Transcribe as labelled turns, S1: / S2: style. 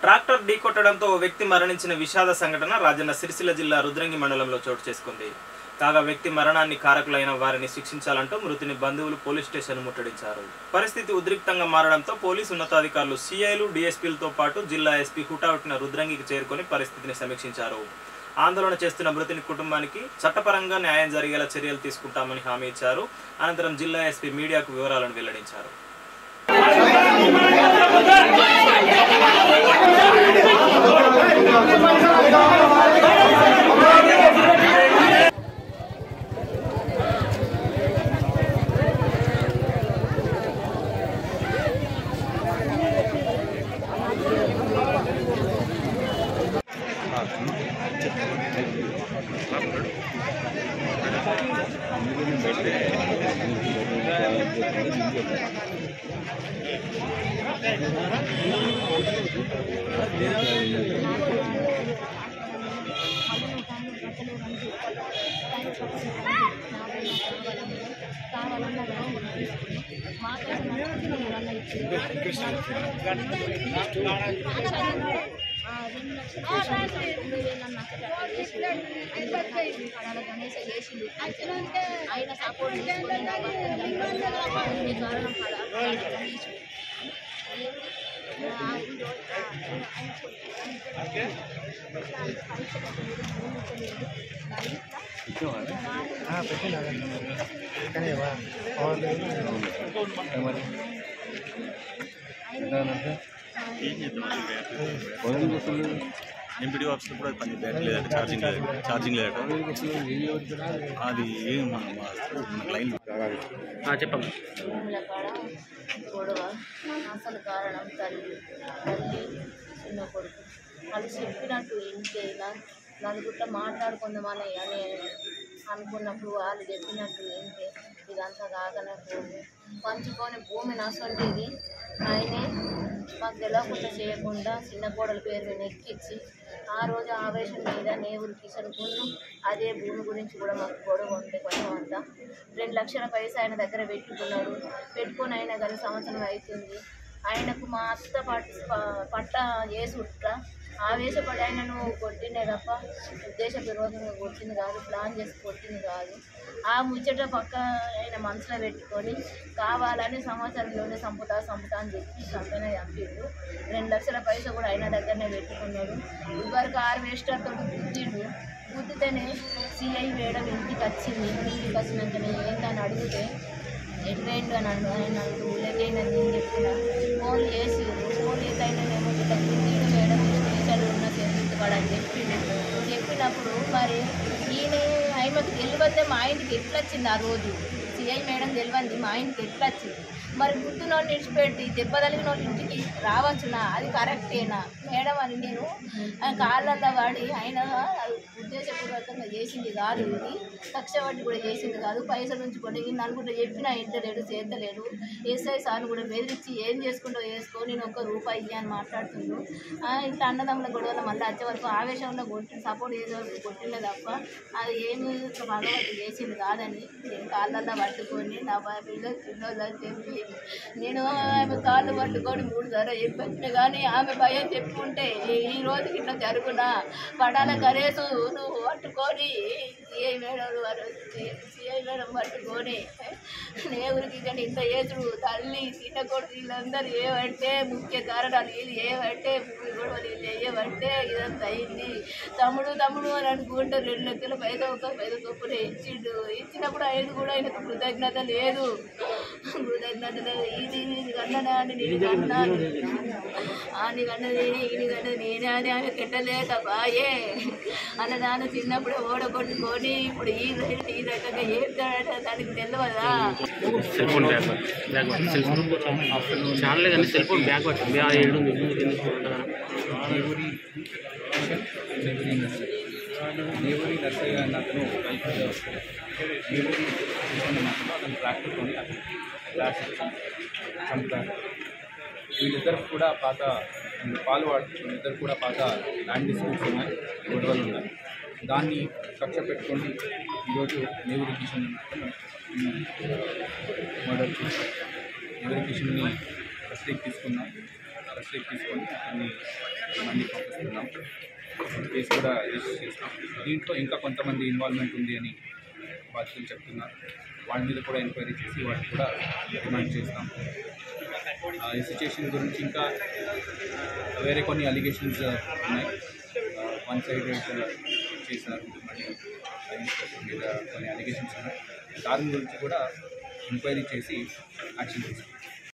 S1: tractor ఢీకొట్టడంతో ఓ వ్యక్తి మరణించిన విషాద సంఘటన రాజన్న సిరిసిల్ల జిల్లా రుద్రంగి మండలంలో చోటు చేసుకుంది కాగా వ్యక్తి మరణాన్ని కారకులైన వారిని శిక్షించాలంటూ మృతుని బంధువులు పోలీస్ స్టేషన్ ముట్టడించారు పరిస్థితి ఉద్రిక్తంగా మారడంతో పోలీసు ఉన్నతాధికారులు సీఐలు డీఎస్పీలతో పాటు జిల్లా ఎస్పీ హుటాహుటిన రుద్రంగికి చేరుకొని పరిస్థితిని సమీక్షించారు ఆందోళన చేస్తున్న మృతుని కుటుంబానికి చట్టపరంగా న్యాయం జరిగేలా చర్యలు తీసుకుంటామని హామీ ఇచ్చారు అనంతరం జిల్లా ఎస్పీ మీడియాకు వివరాలను వెల్లడించారు
S2: ఆయన సపోర్ట్ కారణం
S3: ఎంపీడీ ఆఫీస్లో కూడా పని బ్యాటరీ లేదట ఛార్జింగ్ లేదు ఛార్జింగ్ లేదట అది ఏం మన మన లైన్
S1: చెప్పండి
S2: భూముల కాడ గొడవ అసలు కారణం తల్లి తల్లి చిన్న కొడుకు వాళ్ళు చెప్పినట్టు ఇంటేనా నలుగురిలో మాట్లాడుకుందామని అని అనుకున్నప్పుడు వాళ్ళు చెప్పినట్టు ఏంటి ఇదంతా కాకనే భూమి పంచుకొని భూమి నసంటిది ఆయనే మాకు తెలియకుండా చేయకుండా చిన్న కోడల పేరు మీద ఎక్కించి ఆ రోజు ఆవేశం మీద నేవులు కిషన్కును అదే భూమి గురించి కూడా మాకు గొడవ ఉంటే కొంచెం అంతా రెండు లక్షల పైసా ఆయన దగ్గర పెట్టుకున్నాడు పెట్టుకొని అయినా కానీ సంవత్సరం అవుతుంది ఆయనకు మా అత్త పట్ ప- పట్ట చేసుట్ట ఆవేశపడి ఆయనను కొట్టిండే తప్ప ఉద్దేశపూర్వకంగా కొట్టింది కాదు ప్లాన్ చేసి కొట్టింది కాదు ఆ ముచ్చట పక్క ఆయన మనసులో పెట్టుకొని కావాలని సంవత్సరంలోనే సంపుతా సంపుతా అని చెప్పి చంపైన చంపిండు రెండు లక్షల పైసా కూడా ఆయన దగ్గరనే పెట్టుకున్నాడు ఇదివరకు హార్వెస్టర్తో గుద్దిండు గుద్దితేనే సిఐ వేయడం ఇంటికి వచ్చింది ఇంటికి వచ్చినాకనే ఏంటని అడిగితే ఎటువైండు అని అన్నాడు ఆయన నాకు ఊళ్ళకైందని నేను చెప్పిన ఫోన్ చేసి ఫోన్ చేసి అయినానేమో ఇట్లా గుద్దిండు మేడం స్టేషన్లో ఉన్న చెందుతాడు అని చెప్పిండు చెప్పినప్పుడు మరి ఈయన ఆయనకు తెలియదే మా ఇంటికి ఎట్లా వచ్చింది ఆ రోజు సిఐ మేడం తెలియంది మా ఇంటికి ఎట్లా వచ్చింది మరి గుర్తున్న వాళ్ళు విడిచిపెట్టి దెబ్బ తగిలిన వాళ్ళ ఇంటికి రావచ్చునా అది కరెక్టేనా మేడం అని నేను ఆ కాళ్ళల్లో పడి ఆయన ఉద్దేశపూర్వకంగా చేసింది కాదు ఇది కక్ష వడ్డీ కూడా చేసింది కాదు పైసలు ఉంచుకొని ఈ నలుగురు చెప్పినా ఇంటలేడు చేద్దలేడు ఎస్ఐ సార్ని కూడా బెదిరించి ఏం చేసుకుంటో వేసుకో నేను ఒక్క రూపాయి ఇయ్య అని మాట్లాడుతుండ్రు ఆ, ఇట్లా అన్నదమ్ముల గొడవల మళ్ళీ వచ్చే వరకు ఆవేశంలో కొట్టి సపోర్ట్ చేసే వరకు కొట్టిండే తప్ప అది ఏమి భగవతి చేసింది కాదని నేను కాళ్ళల్లో పట్టుకొని నా బా- పిల్లలు పిల్లలు అని చెప్పి నేను ఆమె కాళ్ళు పట్టుకొని మూడు సార్లు చెప్పొచ్చిన కానీ ఆమె భయం చెప్పుకుంటే ఈ రోజుకి ఇట్లా జరుగునా పడాల గణేసు నువ్వు పట్టుకొని సిఐ మేడం వారు సిఐ మేడం పట్టుకొని నేవురికి కానీ ఇంత ఏసుడు తల్లి చిన్న కొడుకు వీళ్ళందరూ ఏమంటే ముఖ్య కారణాలు వీళ్ళు ఏమంటే భూమి గొడవలు వీళ్ళు ఏమంటే ఇదంతా అయింది తమ్ముడు తమ్ముడు అని అనుకుంటే రెండు లక్షల పైద ఒక పైద చొప్పున ఇచ్చిండు ఇచ్చినప్పుడు ఆయన కూడా ఆయనకు కృతజ్ఞత లేదు కృతజ్ఞత లేదు ఇది ఇది కన్నడా అని నేను కన్నాను అని కన్నది ఇది కన్నది నేనే అని ఆమె కెట్టలేక బాయే అన్నదాన్ని చిన్నప్పుడు ఓడగొట్టుకొని ఇప్పుడు ఈ రేటు ఈ రకంగా ఏం తేడా దానికి తెలియదా
S4: cell phone back back cell phone channel కానీ సెల్ ఫోన్ బ్యాక్ పట్టింది ఆ ఏడు ఉంది
S5: దేవుడి దేవుడి నర్సరీ దేవుడి నర్సరీ అన్న అతను బైక్ మీద వస్తాడు దేవుడి అన్నప్పుడు అతను ట్రాక్టర్తో అతనికి క్లాస్ ఇచ్చి చంపుతారు వీళ్ళిద్దరు కూడా పాత పాలు వాడుతున్న ఇద్దరు కూడా పాత ల్యాండ్ డిస్ప్యూట్స్ ఉన్నాయి గొడవలు ఉన్నాయి దాన్ని కక్ష పెట్టుకొని ఈరోజు దేవుడి కిషన్ మర్డర్ చేశారు దేవుడి కిషన్ని కస్టడీకి తీసుకున్నాం కస్టడీకి తీసుకొని అతన్ని కేసు కూడా రిజిస్టర్ చేస్తాం దీంట్లో ఇంకా కొంతమంది ఇన్వాల్వ్మెంట్ ఉంది అని బాధితులు చెప్తున్నారు వాళ్ళ మీద కూడా ఎంక్వైరీ చేసి వాళ్ళని కూడా రిమాండ్ చేస్తాం ఆ, ఈ సిచ్యుయేషన్ గురించి ఇంకా వేరే కొన్ని అలిగేషన్స్ ఉన్నాయి వన్ సైడెడ్ చేశారు మళ్ళీ అడ్మినిస్ట్రేషన్ మీద కొన్ని అలిగేషన్స్ ఉన్నాయి దాని గురించి కూడా ఎంక్వైరీ చేసి యాక్షన్ తీసుకుంటాం